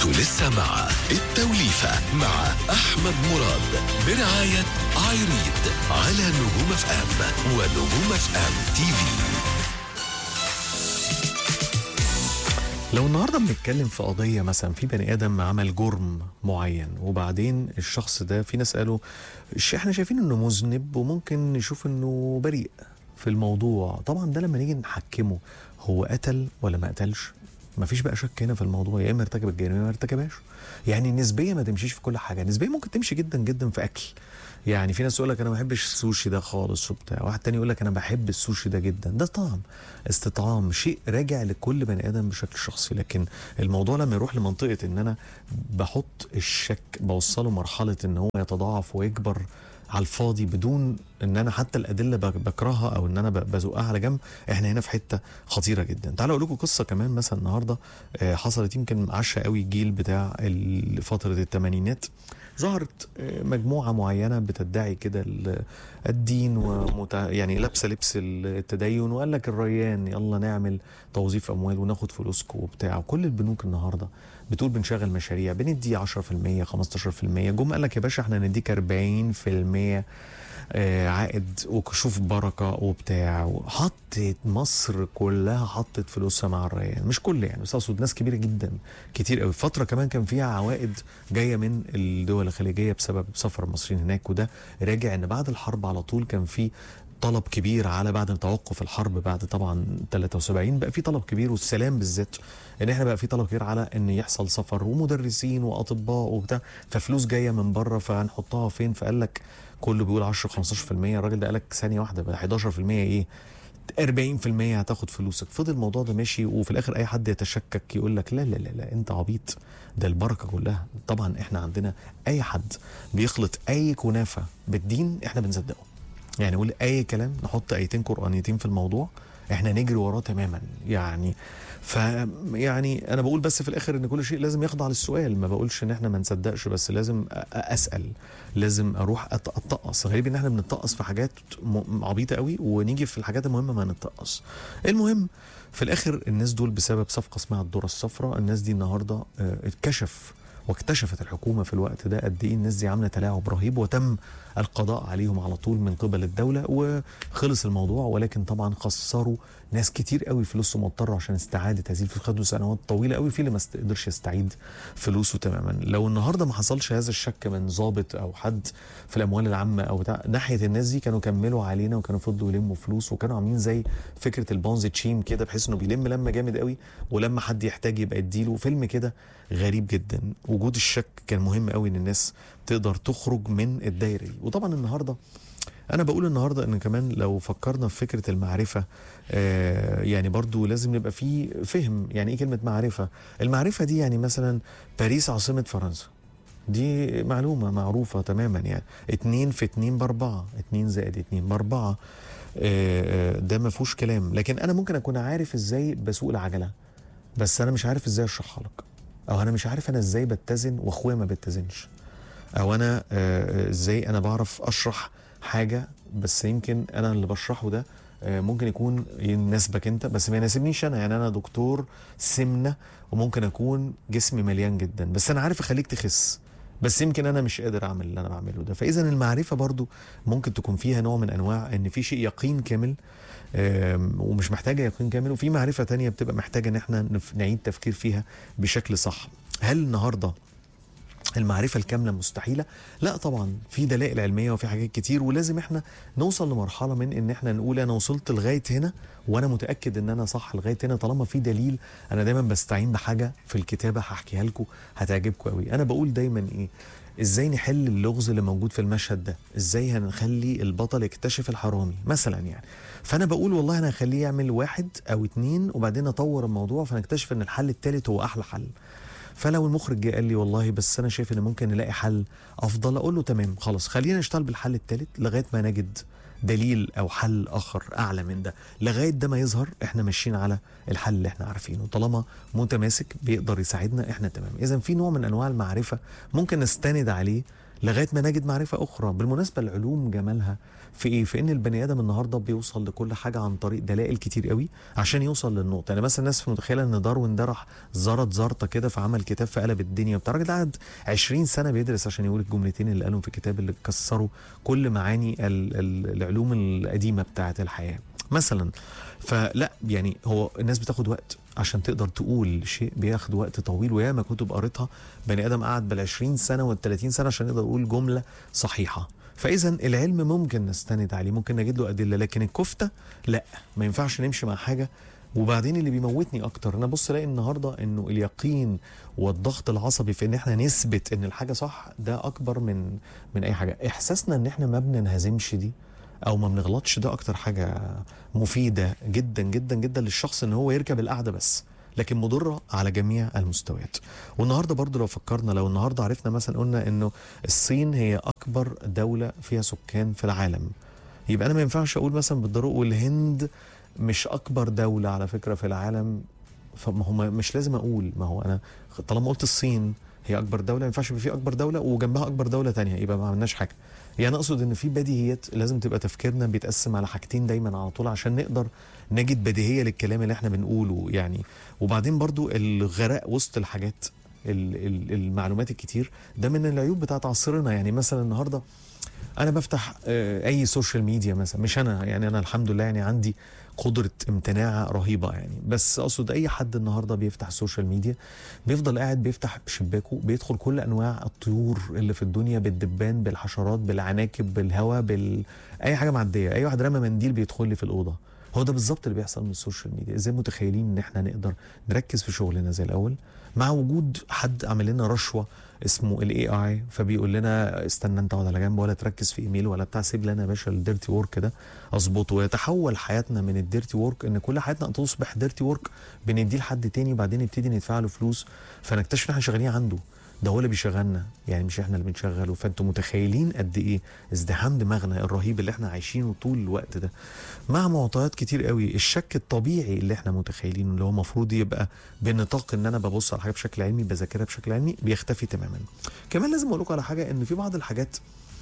انتوا لسه مع التوليفة مع أحمد مراد برعاية عايريد على نجوم اف ام ونجوم اف ام تي في لو النهارده بنتكلم في قضيه مثلا في بني ادم عمل جرم معين وبعدين الشخص ده في ناس قالوا ش- احنا شايفين انه مذنب وممكن نشوف انه بريء في الموضوع طبعا ده لما نيجي نحكمه هو قتل ولا ما قتلش مفيش بقى شك هنا في الموضوع يا اما ارتكب الجريمه يا اما ما ارتكبهاش يعني النسبيه ما تمشيش في كل حاجه النسبيه ممكن تمشي جدا جدا في اكل يعني في ناس يقول لك انا ما بحبش السوشي ده خالص وبتاع واحد تاني يقول لك انا بحب السوشي ده جدا ده طعم استطعام شيء راجع لكل بني ادم بشكل شخصي لكن الموضوع لما يروح لمنطقه ان انا بحط الشك بوصله مرحله ان هو يتضاعف ويكبر على الفاضي بدون ان انا حتى الادله بك- بكرهها او ان انا ب- بزقها على جنب احنا هنا في حته خطيره جدا تعالوا اقول لكم قصه كمان مثلا النهارده آه، حصلت يمكن عشا قوي الجيل بتاع ال- فتره الثمانينات ظهرت آه، مجموعه معينه بتدعي كده ال- الدين ومت... يعني لابسه لبس التدين وقال لك الريان يلا نعمل توظيف اموال وناخد فلوسكم وبتاع وكل البنوك النهارده بتقول بنشغل مشاريع بندي 10% 15% جم قال لك يا باشا احنا نديك 40% آه، عائد وكشوف بركه وبتاع وحطت مصر كلها حطت فلوسها مع الريان مش كل يعني بس اقصد ناس كبيره جدا كتير قوي فتره كمان كان فيها عوائد جايه من الدول الخليجيه بسبب سفر المصريين هناك وده راجع ان بعد الحرب على طول كان في طلب كبير على بعد توقف الحرب بعد طبعا 73 بقى في طلب كبير والسلام بالذات ان احنا بقى في طلب كبير على ان يحصل سفر ومدرسين واطباء وبتاع ففلوس جايه من بره فهنحطها فين فقال لك كله بيقول 10 15% الراجل ده قال لك ثانيه واحده بقى 11% ايه 40% هتاخد فلوسك فضل الموضوع ده ماشي وفي الاخر اي حد يتشكك يقول لك لا لا لا, لا انت عبيط ده البركه كلها طبعا احنا عندنا اي حد بيخلط اي كنافه بالدين احنا بنصدقه يعني نقول اي كلام نحط ايتين قرانيتين في الموضوع احنا نجري وراه تماما يعني ف يعني انا بقول بس في الاخر ان كل شيء لازم يخضع للسؤال ما بقولش ان احنا ما نصدقش بس لازم أ- اسال لازم اروح أت- اتطقص غريب ان احنا بنتطقص في حاجات م- عبيطه قوي ونيجي في الحاجات المهمه ما نتطقص المهم في الاخر الناس دول بسبب صفقه اسمها الذره الصفراء الناس دي النهارده آه، اتكشف واكتشفت الحكومه في الوقت ده قد ايه الناس دي عامله تلاعب رهيب وتم القضاء عليهم على طول من قبل الدوله وخلص الموضوع ولكن طبعا خسروا ناس كتير قوي فلوسهم واضطروا عشان استعاده هذه الفلوس خدوا سنوات طويله قوي في اللي ما قدرش يستعيد فلوسه تماما لو النهارده ما حصلش هذا الشك من ضابط او حد في الاموال العامه او بتاع ناحيه الناس دي كانوا كملوا علينا وكانوا فضلوا يلموا فلوس وكانوا عاملين زي فكره البونزي تشيم كده بحيث انه بيلم لما جامد قوي ولما حد يحتاج يبقى يديله فيلم كده غريب جدا وجود الشك كان مهم قوي ان الناس تقدر تخرج من الدايره دي وطبعا النهارده انا بقول النهارده ان كمان لو فكرنا في فكره المعرفه آه يعني برضو لازم نبقى في فهم يعني ايه كلمه معرفه المعرفه دي يعني مثلا باريس عاصمه فرنسا دي معلومة معروفة تماما يعني اتنين في اتنين باربعة اتنين زائد اتنين باربعة آه، آه، ده ما فيهوش كلام لكن انا ممكن اكون عارف ازاي بسوق العجلة بس انا مش عارف ازاي اشرحها لك او انا مش عارف انا ازاي بتزن واخويا ما بيتزنش او انا آه، آه، ازاي انا بعرف اشرح حاجة بس يمكن انا اللي بشرحه ده آه، ممكن يكون يناسبك انت بس ما يناسبنيش انا يعني انا دكتور سمنه وممكن اكون جسمي مليان جدا بس انا عارف اخليك تخس بس يمكن انا مش قادر اعمل اللي انا بعمله ده فاذا المعرفه برضو ممكن تكون فيها نوع من انواع ان في شيء يقين كامل آم، ومش محتاجه يقين كامل وفي معرفه تانية بتبقى محتاجه ان احنا نف- نعيد تفكير فيها بشكل صح هل النهارده المعرفة الكاملة مستحيلة؟ لا طبعا في دلائل علمية وفي حاجات كتير ولازم احنا نوصل لمرحلة من ان احنا نقول انا وصلت لغاية هنا وانا متأكد ان انا صح لغاية هنا طالما في دليل انا دايما بستعين بحاجة في الكتابة هحكيها لكم هتعجبكم قوي انا بقول دايما ايه ازاي نحل اللغز اللي موجود في المشهد ده ازاي هنخلي البطل يكتشف الحرامي مثلا يعني فانا بقول والله انا هخليه يعمل واحد او اتنين وبعدين اطور الموضوع فنكتشف ان الحل التالت هو احلى حل فلو المخرج جه قال لي والله بس انا شايف ان ممكن نلاقي حل افضل اقول له تمام خلاص خلينا نشتغل بالحل الثالث لغايه ما نجد دليل او حل اخر اعلى من ده لغايه ده ما يظهر احنا ماشيين على الحل اللي احنا عارفينه طالما متماسك بيقدر يساعدنا احنا تمام اذا في نوع من انواع المعرفه ممكن نستند عليه لغايه ما نجد معرفه اخرى بالمناسبه العلوم جمالها في ايه في ان البني ادم النهارده بيوصل لكل حاجه عن طريق دلائل كتير قوي عشان يوصل للنقطه يعني مثلا الناس متخيله ان داروين ده راح زرط زرطه كده فعمل كتاب فقلب الدنيا بتاع الراجل ده قعد 20 سنه بيدرس عشان يقول الجملتين اللي قالهم في الكتاب اللي كسروا كل معاني ال- ال- العلوم القديمه بتاعه الحياه مثلا فلا يعني هو الناس بتاخد وقت عشان تقدر تقول شيء بياخد وقت طويل وياما كتب قريتها بني ادم قعد بال 20 سنه وال 30 سنه عشان يقدر يقول جمله صحيحه فاذا العلم ممكن نستند عليه ممكن نجد له ادله لكن الكفته لا ما ينفعش نمشي مع حاجه وبعدين اللي بيموتني اكتر انا بص الاقي النهارده انه اليقين والضغط العصبي في ان احنا نثبت ان الحاجه صح ده اكبر من من اي حاجه احساسنا ان احنا ما بننهزمش دي او ما بنغلطش ده اكتر حاجه مفيده جدا جدا جدا للشخص ان هو يركب القعده بس لكن مضره على جميع المستويات والنهارده برضو لو فكرنا لو النهارده عرفنا مثلا قلنا انه الصين هي اكبر دوله فيها سكان في العالم يبقى انا ما ينفعش اقول مثلا بالضروره والهند مش اكبر دوله على فكره في العالم فما هو ما- مش لازم اقول ما هو انا طالما قلت الصين هي اكبر دوله ما ينفعش يبقى في اكبر دوله وجنبها اكبر دوله تانية يبقى ما عملناش حاجه يعني اقصد ان في بديهيات لازم تبقى تفكيرنا بيتقسم على حاجتين دايما على طول عشان نقدر نجد بديهيه للكلام اللي احنا بنقوله يعني وبعدين برضو الغراء وسط الحاجات ال- ال- المعلومات الكتير ده من العيوب بتاعت عصرنا يعني مثلا النهارده انا بفتح آه، اي سوشيال ميديا مثلا مش انا يعني انا الحمد لله يعني عندي قدرة امتناع رهيبة يعني بس اقصد اي حد النهارده بيفتح السوشيال ميديا بيفضل قاعد بيفتح شباكه بيدخل كل انواع الطيور اللي في الدنيا بالدبان بالحشرات بالعناكب بالهواء بال اي حاجة معدية اي واحد رمى منديل بيدخل لي في الأوضة هو ده بالظبط اللي بيحصل من السوشيال ميديا ازاي متخيلين ان احنا نقدر نركز في شغلنا زي الاول مع وجود حد عامل لنا رشوه اسمه الاي اي فبيقول لنا استنى انت اقعد على جنب ولا تركز في ايميل ولا بتاع سيب لنا يا باشا الديرتي ورك ده اظبطه ويتحول حياتنا من الديرتي ورك ان كل حياتنا تصبح ديرتي ورك بنديه لحد تاني وبعدين نبتدي ندفع له فلوس فنكتشف ان احنا شغالين عنده ده هو اللي بيشغلنا يعني مش احنا اللي بنشغله فانتوا متخيلين قد ايه ازدحام دماغنا الرهيب اللي احنا عايشينه طول الوقت ده مع معطيات كتير قوي الشك الطبيعي اللي احنا متخيلينه اللي هو المفروض يبقى بنطاق ان انا ببص على حاجه بشكل علمي بذاكرها بشكل علمي بيختفي تماما كمان لازم اقول لكم على حاجه ان في بعض الحاجات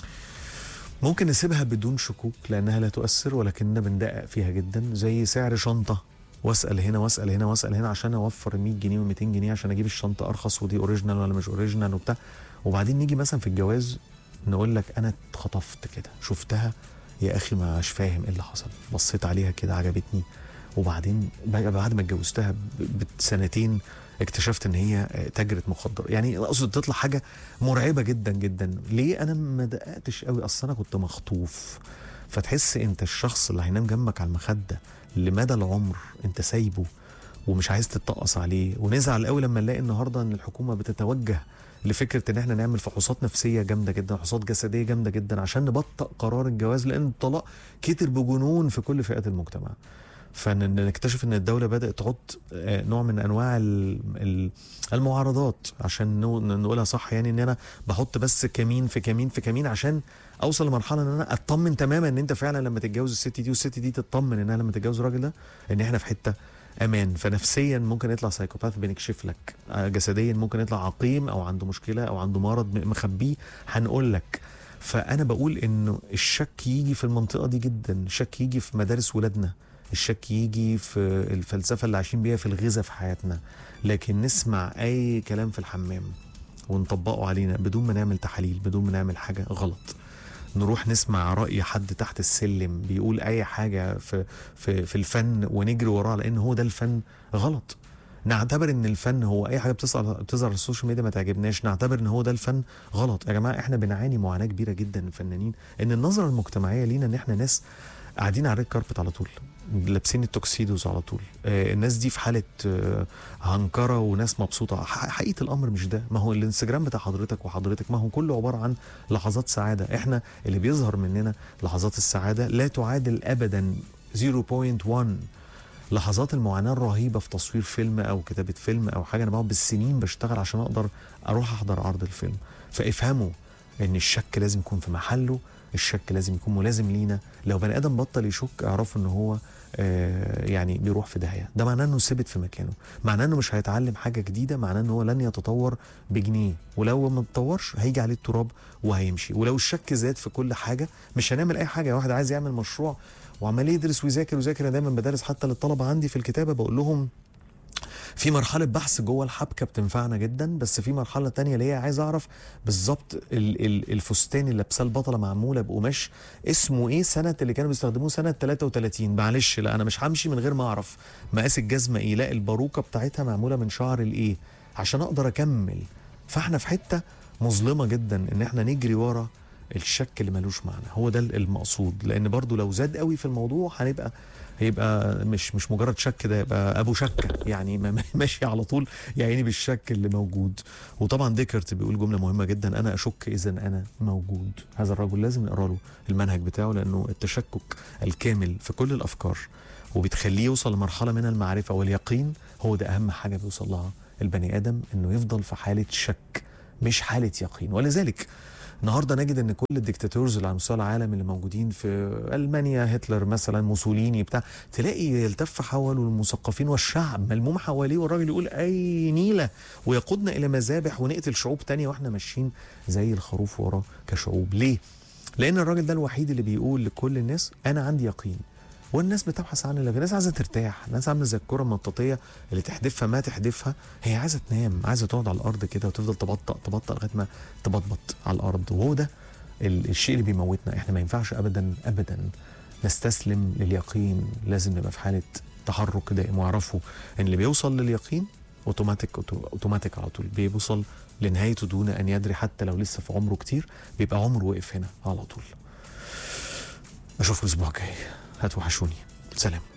ممكن نسيبها بدون شكوك لانها لا تؤثر ولكننا بندقق فيها جدا زي سعر شنطه واسال هنا واسال هنا واسال هنا عشان اوفر 100 جنيه و200 جنيه عشان اجيب الشنطه ارخص ودي اوريجينال ولا مش اوريجينال وبتاع وبعدين نيجي مثلا في الجواز نقول لك انا اتخطفت كده شفتها يا اخي مش فاهم ايه اللي حصل بصيت عليها كده عجبتني وبعدين بقى بعد ما اتجوزتها ب- بسنتين اكتشفت ان هي تاجرة مخدر يعني اقصد تطلع حاجه مرعبه جدا جدا ليه انا ما دققتش قوي اصل انا كنت مخطوف فتحس انت الشخص اللي هينام جنبك على المخده لمدى العمر انت سايبه ومش عايز تتقص عليه ونزعل قوي لما نلاقي النهارده ان الحكومه بتتوجه لفكره ان احنا نعمل فحوصات نفسيه جامده جدا فحوصات جسديه جامده جدا عشان نبطئ قرار الجواز لان الطلاق كتر بجنون في كل فئات المجتمع فنكتشف ان الدوله بدات تحط آه، نوع من انواع ال- ال- المعارضات عشان نو- نقولها صح يعني ان انا بحط بس كمين في كمين في كمين عشان اوصل لمرحله ان انا اطمن تماما ان انت فعلا لما تتجوز الست دي والست دي تطمن انها لما تتجوز الراجل ده ان احنا في حته امان فنفسيا ممكن يطلع سايكوباث بنكشف لك آه، جسديا ممكن يطلع عقيم او عنده مشكله او عنده مرض م- مخبيه هنقول لك فانا بقول انه الشك يجي في المنطقه دي جدا الشك يجي في مدارس ولادنا الشك يجي في الفلسفه اللي عايشين بيها في الغذاء في حياتنا لكن نسمع اي كلام في الحمام ونطبقه علينا بدون ما نعمل تحاليل بدون ما نعمل حاجه غلط نروح نسمع رأي حد تحت السلم بيقول أي حاجة في في في الفن ونجري وراه لأن هو ده الفن غلط نعتبر ان الفن هو اي حاجه بتظهر بتظهر على السوشيال ميديا ما تعجبناش نعتبر ان هو ده الفن غلط يا جماعه احنا بنعاني معاناه كبيره جدا الفنانين ان النظره المجتمعيه لينا ان احنا ناس قاعدين على الريد كاربت على طول لابسين التوكسيدوز على طول آه الناس دي في حاله آه هنكره وناس مبسوطه ح- حقيقه الامر مش ده ما هو الانستجرام بتاع حضرتك وحضرتك ما هو كله عباره عن لحظات سعاده احنا اللي بيظهر مننا لحظات السعاده لا تعادل ابدا 0.1 لحظات المعاناه الرهيبه في تصوير فيلم او كتابه فيلم او حاجه انا بقعد بالسنين بشتغل عشان اقدر اروح احضر عرض الفيلم فافهموا ان الشك لازم يكون في محله الشك لازم يكون ملازم لينا لو بني ادم بطل يشك اعرفوا ان هو آه، يعني بيروح في داهيه ده معناه انه ثبت في مكانه معناه انه مش هيتعلم حاجه جديده معناه انه هو لن يتطور بجنيه ولو ما اتطورش هيجي عليه التراب وهيمشي ولو الشك زاد في كل حاجه مش هنعمل اي حاجه واحد عايز يعمل مشروع وعمال يدرس ويذاكر ويذاكر انا دايما بدرس حتى للطلبه عندي في الكتابه بقول لهم في مرحلة بحث جوه الحبكة بتنفعنا جدا بس في مرحلة تانية اللي هي عايز أعرف بالظبط ال- ال- الفستان اللي لابساه البطلة معمولة بقماش اسمه إيه سنة اللي كانوا بيستخدموه سنة 33 معلش لا أنا مش همشي من غير ما أعرف مقاس الجزمة إيه لا الباروكة بتاعتها معمولة من شعر الإيه عشان أقدر أكمل فإحنا في حتة مظلمة جدا إن إحنا نجري ورا الشك اللي ملوش معنى هو ده المقصود لان برضو لو زاد قوي في الموضوع هنبقى هيبقى مش مش مجرد شك ده يبقى ابو شكه يعني ما- ما- ماشي على طول يا عيني بالشك اللي موجود وطبعا ديكرت بيقول جمله مهمه جدا انا اشك اذا انا موجود هذا الرجل لازم نقرا له المنهج بتاعه لانه التشكك الكامل في كل الافكار وبتخليه يوصل لمرحله من المعرفه واليقين هو ده اهم حاجه بيوصل لها البني ادم انه يفضل في حاله شك مش حاله يقين ولذلك النهارده نجد ان كل الديكتاتورز اللي على مستوى العالم اللي موجودين في المانيا هتلر مثلا موسوليني بتاع تلاقي يلتف حوله المثقفين والشعب ملموم حواليه والراجل يقول اي نيله ويقودنا الى مذابح ونقتل شعوب تانية واحنا ماشيين زي الخروف وراه كشعوب ليه؟ لان الراجل ده الوحيد اللي بيقول لكل الناس انا عندي يقين والناس بتبحث عن اليقين الناس عايزه ترتاح الناس عامله زي الكره المطاطيه اللي تحدفها ما تحدفها هي عايزه تنام عايزه تقعد على الارض كده وتفضل تبطأ تبطأ لغايه ما تبطبط على الارض وهو ده ال- الشيء اللي بيموتنا احنا ما ينفعش ابدا ابدا نستسلم لليقين لازم نبقى في حاله تحرك دائم واعرفوا ان اللي بيوصل لليقين اوتوماتيك أوتو- اوتوماتيك على طول بيوصل لنهايته دون ان يدري حتى لو لسه في عمره كتير بيبقى عمره وقف هنا على طول اشوفكم الاسبوع الجاي هتوحشوني سلام